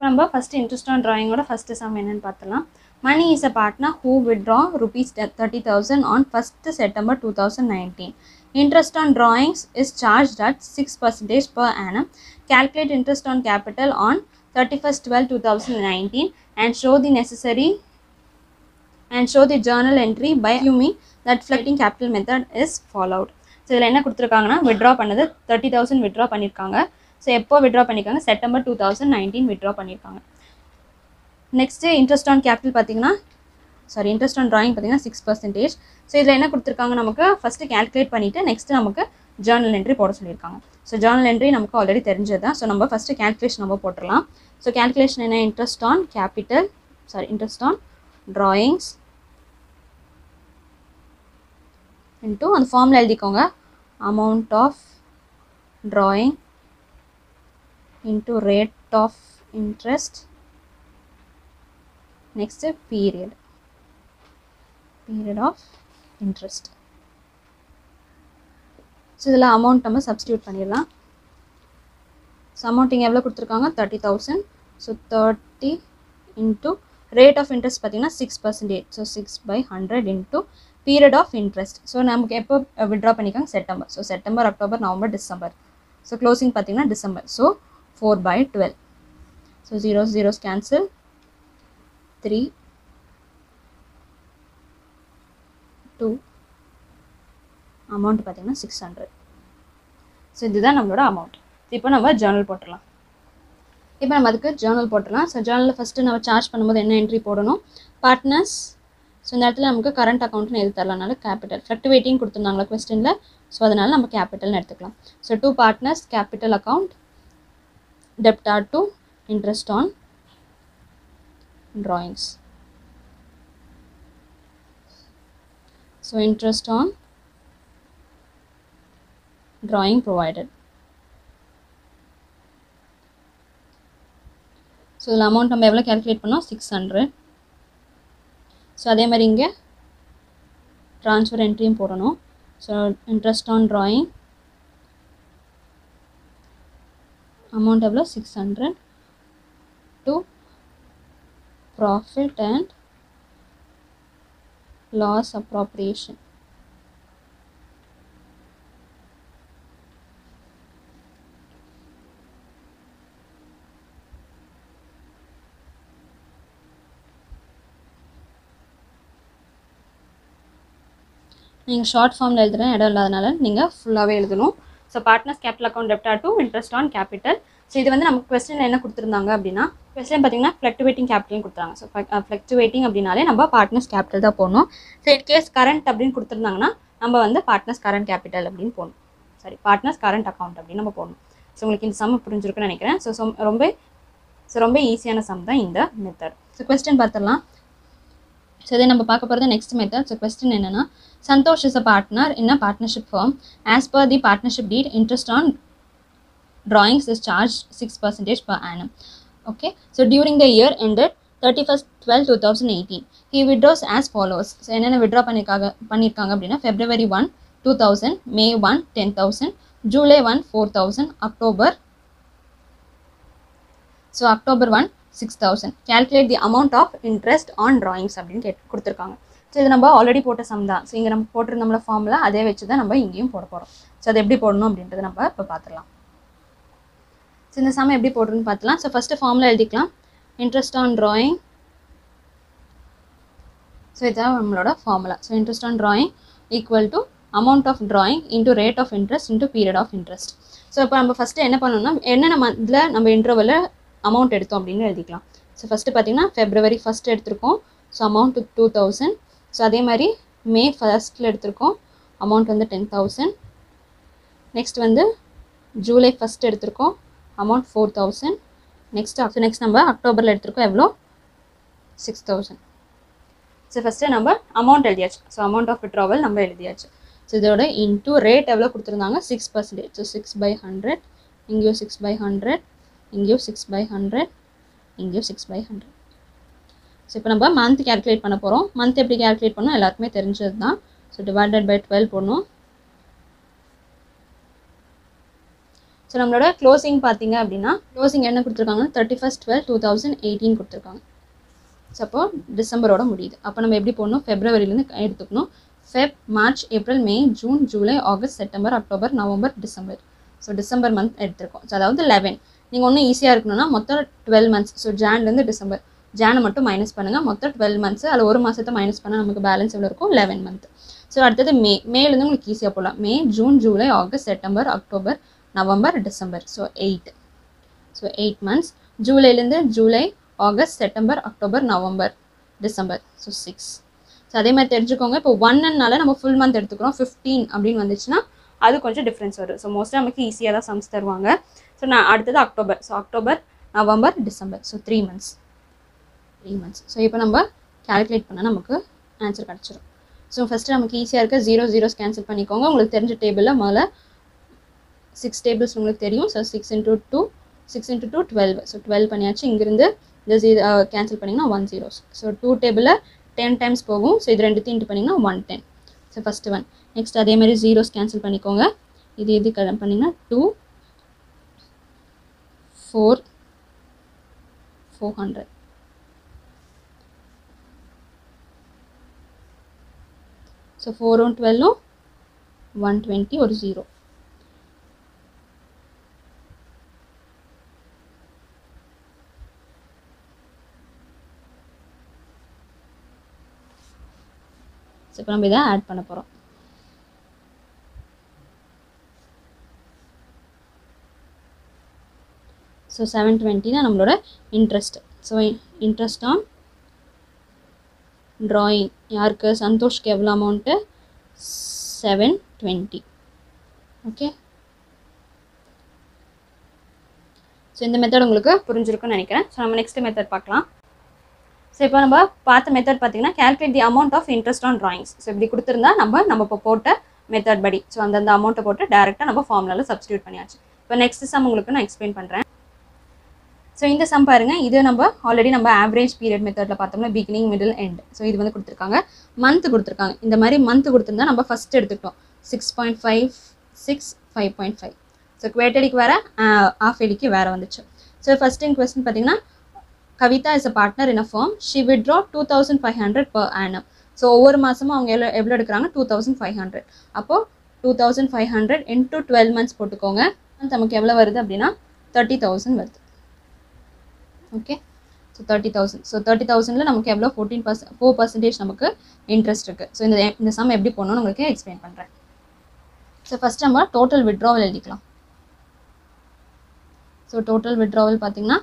நம்ம first interest on ட்ராயிங்கோட first sum என்னன்னு பார்த்துலாம் Mani is a partner who withdraw rupees thirty thousand on first September two thousand nineteen interest on drawings is charge at six percentage per annum calculate interest on capital on 31st 12 2019 and show the necessary and show the journal entry by assuming that floating capital method is followed so இதில் என்ன கொடுத்துருக்காங்கன்னா withdraw பண்ணது thirty thousand withdraw பண்ணியிருக்காங்க so எப்போ withdraw பண்ணியிருக்காங்க September two thousand nineteen withdraw பண்ணியிருக்காங்க next interest on capital பார்த்தீங்கன்னா sorry interest on drawing பார்த்தீங்கன்னா சிக்ஸ் பர்சன்டேஜ் ஸோ இதில் என்ன கொடுத்துருக்காங்க நமக்கு ஃபஸ்ட்டு கேல்குலேட் பண்ணிவிட்டு நெக்ஸ்ட்டு நமக்கு ஜேர்னல் என்ட்ரி போட சொல்லியிருக்காங்க ஸோ ஜேர்னல் என்ட்ரி நமக்கு ஆல்ரெடி தெரிஞ்சது தான் ஸோ நம்ம ஃபஸ்ட்டு கேல்குலேஷன் நம்ம போட்டுடலாம் ஸோ கேல்குலேஷன் என்ன interest on capital sorry interest on drawings into அந்த ஃபார்மில் எழுதிக்கோங்க amount of drawing into rate of interest next period period of interest so இதில் அமௌண்ட் நம்ம சப்ஸ்டியூட் பண்ணிடலாம் ஸோ அமௌண்ட் இங்கே எவ்வளோ கொடுத்துருக்காங்க thirty thousand so thirty into rate of interest பார்த்தீங்கன்னா six percentage so six by hundred into period of interest so நமக்கு எப்போ withdraw பண்ணிக்காங்க September so September October November December so closing பார்த்தீங்கன்னா December so four by twelve so zeros zeros cancel three two amount பார்த்தீங்கன்னா six hundred so இதுதான் நம்மளோட amount இப்போ நம்ம Journal போட்டுடலாம் இப்போ நம்ம அதுக்கு ஜேர்னல் போட்டுடலாம் ஸோ ஜேர்னலில் ஃபஸ்ட்டு நம்ம சார்ஜ் பண்ணும்போது என்ன என்ட்ரி போடணும் பார்ட்னர்ஸ் ஸோ இந்த இடத்துல நமக்கு கரண்ட் அக்கௌண்ட்னு எது தரலனால கேபிட்டல் ஃப்ளக்டுவேட்டிங் கொடுத்துருந்தாங்களா கொஸ்டினில் ஸோ அதனால் நம்ம கேபிட்டல்னு எடுத்துக்கலாம் so two partners capital account debtor to interest on drawings. So interest on drawing provided. So இதில் அமௌண்ட் நம்ம எவ்வளோ கேல்குலேட் பண்ணோம் சிக்ஸ் ஹண்ட்ரட் ஸோ அதே மாதிரி இங்கே ட்ரான்ஸ்ஃபர் என்ட்ரியும் போடணும் so interest on drawing amount எவ்வளோ six hundred to profit and loss appropriation நீங்கள் ஷார்ட் ஃபார்மில் எழுதுகிற இடம் இல்லாதனால நீங்கள் ஃபுல்லாகவே எழுதணும் ஸோ பார்ட்னர்ஸ் கேபிட்டல் அக்கௌண்ட் டெப்டா to interest on capital so இது வந்து நமக்கு கொஸ்டின் என்ன கொடுத்துருந்தாங்க அப்படின்னா கொஸ்டின் பார்த்தீங்கன்னா ஃப்ளக்டுவேட்டிங் கேபிட்டல் கொடுத்தாங்க ஸோ ஃப்ளக்டுவேட்டிங் அப்படின்னாலே நம்ம பார்ட்னர்ஸ் கேபிட்டல் தான் போடணும் ஸோ இன் கேஸ் கரண்ட் அப்படின்னு கொடுத்துருந்தாங்கன்னா நம்ம வந்து பார்ட்னர்ஸ் கரண்ட் கேபிட்டல் அப்படின்னு போடணும் சாரி பார்ட்னர்ஸ் கரண்ட் அக்கௌண்ட் அப்படின்னு நம்ம போடணும் ஸோ உங்களுக்கு இந்த சம் புரிஞ்சிருக்குன்னு நினைக்கிறேன் ஸோ ரொம்ப ஸோ ரொம்ப ஈஸியான சம் தான் இந்த மெத்தட் ஸோ கொஸ்டின் பார்த்துடலாம் ஸோ இதை நம்ம பார்க்க போகிறது நெக்ஸ்ட் மெத்தட் ஸோ கொஸ்டின் என்னென்னா Santhosh is a partner in a partnership firm as per the partnership deed interest on drawings is charged 6 percentage per annum. Okay, so during the year ended 31st 12 2018, he withdraws as follows. So, என்னென்ன withdraw பண்ணிருக்காங்க பண்ணியிருக்காங்க அப்படின்னா February one two thousand May one ten thousand July one four thousand October so October one six thousand calculate the amount of interest on drawings அப்படின்னு கேட் கொடுத்துருக்காங்க so இது நம்ம already போட்ட சம் தான் ஸோ இங்கே நம்ம போட்டிருந்தோம்ல ஃபார்மில் அதே வச்சு தான் நம்ம இங்கேயும் போட போகிறோம் ஸோ அது எப்படி போடணும் அப்படின்றத நம்ம இப்போ பார்த்துடலாம் ஸோ இந்த சம் எப்படி போடுறதுன்னு பார்த்துலாம் ஸோ ஃபஸ்ட்டு ஃபார்மில் எழுதிக்கலாம் இன்ட்ரெஸ்ட் ஆன் drawing ஸோ இதுதான் நம்மளோட formula so interest on drawing equal to amount of drawing into rate of interest into period of interest so இப்போ நம்ம ஃபஸ்ட்டு என்ன பண்ணணும்னா என்னென்ன மந்தில் நம்ம இன்டர்வலில் அமௌண்ட் எடுத்தோம் அப்படின்னு எழுதிக்கலாம் ஸோ ஃபஸ்ட்டு பார்த்தீங்கன்னா ஃபெப்ரவரி ஃபஸ்ட் எடுத்திருக்கோம் so amount two thousand so அதே மாதிரி மே ஃபஸ்ட்டில் எடுத்திருக்கோம் அமௌண்ட் வந்து டென் தௌசண்ட் நெக்ஸ்ட் வந்து ஜூலை ஃபஸ்ட் எடுத்திருக்கோம் amount four thousand next so next நம்ம அக்டோபரில் எடுத்திருக்கோம் எவ்வளோ சிக்ஸ் தௌசண்ட் ஸோ ஃபஸ்ட்டு நம்ம அமௌண்ட் எழுதியாச்சு ஸோ அமௌண்ட் ஆஃப் விட்ராவல் நம்ம எழுதியாச்சு ஸோ இதோட இன்டூ ரேட் எவ்வளோ கொடுத்துருந்தாங்க six percentage so six by hundred இங்கேயும் சிக்ஸ் பை ஹண்ட்ரட் இங்கேயும் சிக்ஸ் பை ஹண்ட்ரட் இங்கேயும் சிக்ஸ் பை ஹண்ட்ரட் ஸோ இப்போ நம்ம மந்த் கேல்குலேட் பண்ண போகிறோம் மந்த் எப்படி கேல்குலேட் பண்ணோம் எல்லாருக்குமே தெரிஞ்சது தான் ஸோ டிவைடட் பை டுவெல் போடணும் ஸோ நம்மளோட க்ளோசிங் பார்த்தீங்க அப்படின்னா க்ளோசிங் என்ன கொடுத்துருக்காங்க thirty first twelve two thousand eighteen கொடுத்துருக்காங்க ஸோ அப்போ டிசம்பரோட முடியுது அப்போ நம்ம எப்படி போடணும் ஃபெப்ரவரிலேருந்து எடுத்துக்கணும் Feb March April May June July August September October November December so December month எடுத்திருக்கோம் ஸோ அதாவது லெவன் நீங்கள் ஒன்றும் ஈஸியாக இருக்கணும்னா மொத்தம் டுவெல் மந்த்ஸ் ஸோ ஜான்லேருந்து டிசம்பர் ஜானை மட்டும் மைனஸ் பண்ணுங்கள் மொத்தம் டுவெல் மந்த்ஸ் அதில் ஒரு மாதத்தை மைனஸ் பண்ணால் நமக்கு பேலன்ஸ் எவ்வளோ இருக்கும் லெவன் மந்த் ஸோ அடுத்தது மே மேலேருந்து உங்களுக்கு ஈஸியாக போகலாம் May June July August September October November December so eight so eight months ஜூலைலேருந்து July August September October November December so six so அதே மாதிரி தெரிஞ்சுக்கோங்க இப்போ ஒன்னுனால நம்ம ஃபுல் மந்த் எடுத்துக்கிறோம் ஃபிஃப்டீன் அப்படின்னு வந்துச்சுன்னா அது கொஞ்சம் டிஃப்ரென்ஸ் வரும் ஸோ மோஸ்ட்டாக நமக்கு ஈஸியாக தான் சம்ஸ் தருவாங்க ஸோ நான் அடுத்தது October so October November December so three months three months so இப்போ நம்ம கால்குலேட் பண்ணால் நமக்கு ஆன்சர் கிடச்சிரும் ஸோ ஃபஸ்ட்டு நமக்கு ஈஸியாக இருக்க ஜீரோ ஜீரோஸ் கேன்சல் பண்ணிக்கோங்க உங்களுக்கு தெரிஞ்ச டேபிளில் முதல்ல சிக்ஸ் டேபிள்ஸ் உங்களுக்கு தெரியும் so six into two six into two twelve so twelve பண்ணியாச்சு இங்கிருந்து இந்த ஜீரோ கேன்சல் பண்ணிங்கன்னா ஒன் ஜீரோஸ் ஸோ டூ டேபிளில் டென் டைம்ஸ் போகும் ஸோ இது ரெண்டுத்தையும் இன்ட்டு பண்ணிங்கன்னா one ten so first one next அதே மாதிரி ஜீரோஸ் கேன்சல் பண்ணிக்கோங்க இது இது கடன் பண்ணிங்கன்னா two four four hundred so ஃபோரும் டுவெல்லும் ஒன் டுவெண்ட்டி ஒரு ஜீரோ ஸோ இப்போ நம்ம இதை ஆட் பண்ண போகிறோம் ஸோ செவன் டுவெண்ட்டி தான் நம்மளோட interest so interest on drawing யாருக்கு சந்தோஷ்க்கு எவ்வளோ amount seven twenty okay so இந்த மெத்தட் உங்களுக்கு புரிஞ்சிருக்கும்னு நினைக்கிறேன் ஸோ நம்ம நெக்ஸ்ட் மெத்தட் பார்க்கலாம் ஸோ இப்போ நம்ம பார்த்த மெத்தட் பார்த்தீங்கன்னா calculate the amount of interest on drawings so இப்படி கொடுத்துருந்தா நம்ம நம்ம இப்போ போட்ட மெத்தட் படி ஸோ அந்தந்த அமௌண்ட்டை போட்டு டேரெக்டாக நம்ம ஃபார்முலாவில் சப்ஸ்டியூட் பண்ணியாச்சு இப்போ நெக்ஸ்ட் சம் உங்களுக்கு நான் எக்ஸ்பிளைன் பண்ணுறேன் ஸோ இந்த சம் பாருங்க இது நம்ம ஆல்ரெடி நம்ம ஆவரேஜ் பீரியட் மெத்தடில் பார்த்தோம்னா பிகினிங் மிடில் எண்ட் ஸோ இது வந்து கொடுத்துருக்காங்க மந்த் கொடுத்துருக்காங்க இந்த மாதிரி மந்த் கொடுத்துருந்தா நம்ம ஃபஸ்ட் எடுத்துக்கிட்டோம் six point five six five point five so குவேட்டடிக்கு வேறு ஆஃப் எலிக்கு வேறு வந்துச்சு ஸோ ஃபஸ்ட் இன் கொஸ்டின் பார்த்தீங்கன்னா Kavitha is a partner in a firm she withdraw two thousand five hundred per annum so ஒவ்வொரு மாதமும் அவங்க எவ்வளோ எவ்வளோ எடுக்கிறாங்க டூ தௌசண்ட் ஃபைவ் ஹண்ட்ரட் அப்போது two thousand five hundred into twelve months போட்டுக்கோங்க நமக்கு எவ்வளோ வருது அப்படின்னா தேர்ட்டி தௌசண்ட் வருது okay so thirty thousand so thirty தௌசண்டில் நமக்கு எவ்வளோ ஃபோர்டீன் பர்சன்ட் ஃபோர் பர்சன்டேஜ் நமக்கு இன்ட்ரெஸ்ட் இருக்குது ஸோ இந்த இந்த சம் எப்படி போடணும்னு உங்களுக்கு எக்ஸ்பிளைன் பண்ணுறேன் ஸோ ஃபஸ்ட் நம்ம டோட்டல் விட்ராவல் எழுதிக்கலாம் ஸோ டோட்டல் விட்ராவல் பார்த்தீங்கன்னா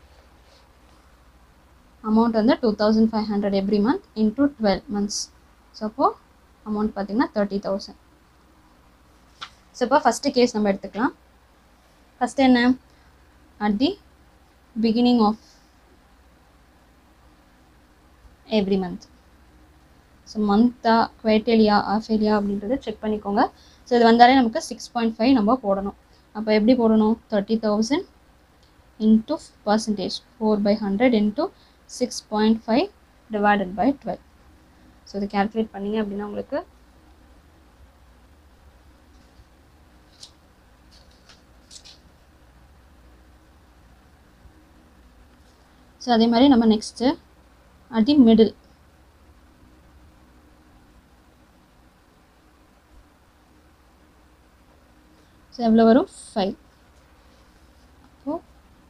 அமௌண்ட் வந்து two thousand five hundred every month into twelve months so அப்போது அமௌண்ட் பார்த்தீங்கன்னா தேர்ட்டி தௌசண்ட் ஸோ இப்போ ஃபஸ்ட்டு கேஸ் நம்ம எடுத்துக்கலாம் ஃபஸ்ட்டு என்ன at the beginning of every month so மந்த்தா குவைட்டேலியா ஆஃபேலியா அப்படின்றத செக் பண்ணிக்கோங்க ஸோ இது வந்தாலே நமக்கு சிக்ஸ் பாயிண்ட் ஃபைவ் நம்ம போடணும் அப்போ எப்படி போடணும் thirty thousand into percentage four by hundred into six point five divided by twelve so இது கேல்குலேட் பண்ணீங்க அப்படின்னா உங்களுக்கு ஸோ அதே மாதிரி நம்ம next at the middle so எவ்வளோ வரும் ஃபைவ் அப்போது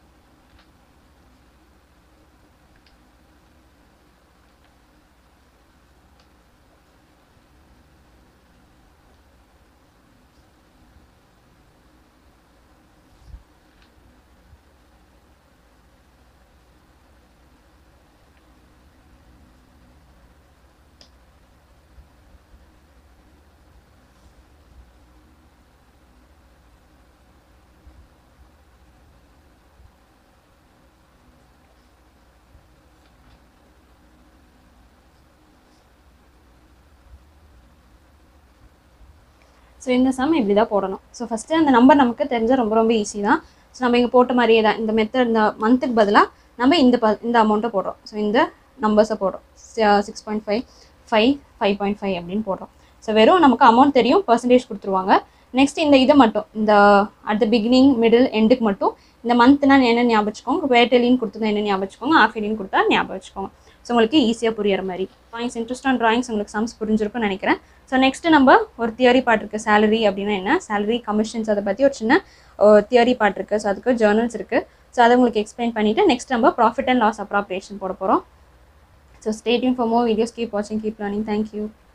ஸோ இந்த சம் இப்படி தான் போடணும் ஸோ ஃபஸ்ட்டு அந்த நம்பர் நமக்கு தெரிஞ்சால் ரொம்ப ரொம்ப ஈஸி தான் ஸோ நம்ம இங்கே போட்ட மாதிரியே தான் இந்த மெத்தட் இந்த மந்த்துக்கு பதிலாக நம்ம இந்த ப இந்த அமௌண்ட்டை போடுறோம் ஸோ இந்த நம்பர்ஸை போடுறோம் six point five five five point five அப்படின்னு போடுறோம் ஸோ வெறும் நமக்கு அமௌண்ட் தெரியும் பர்சன்டேஜ் கொடுத்துருவாங்க நெக்ஸ்ட் இந்த இதை மட்டும் இந்த அட் த பிகினிங் மிடில் எண்டுக்கு மட்டும் இந்த மந்த்னா என்ன ஞாபகம் வச்சுக்கோங்க குவேட்டலின்னு கொடுத்தா என்ன ஞாபகம் வச்சுக்கோங்க ஆஃபிலின்னு கொடுத்தா ஞாபகம் வச்சுக்கோங்க ஸோ உங்களுக்கு ஈஸியாக புரியுற மாதிரி ட்ராயிங்ஸ் இன்ட்ரெஸ்ட் ஆன் ட்ராயிங்ஸ் உங்களுக்கு சம்ஸ் புரிஞ்சிருக்கும்னு நினைக்கிறேன் ஸோ நெக்ஸ்ட் நம்ம ஒரு தியரி பார்ட் இருக்குது சேலரி அப்படின்னா என்ன சேலரி கமிஷன்ஸ் அதை பற்றி ஒரு சின்ன தியரி பார்ட் இருக்குது ஸோ அதுக்கு ஜேர்னல்ஸ் இருக்குது ஸோ அதை உங்களுக்கு எக்ஸ்பிளைன் பண்ணிவிட்டு நெக்ஸ்ட் நம்ம ப்ராஃபிட் அண்ட் லாஸ் அப்ராப்ரேஷன் போட போகிறோம் so stay tuned for more videos keep வாட்சிங் கீப் லேர்னிங் தேங்க்யூ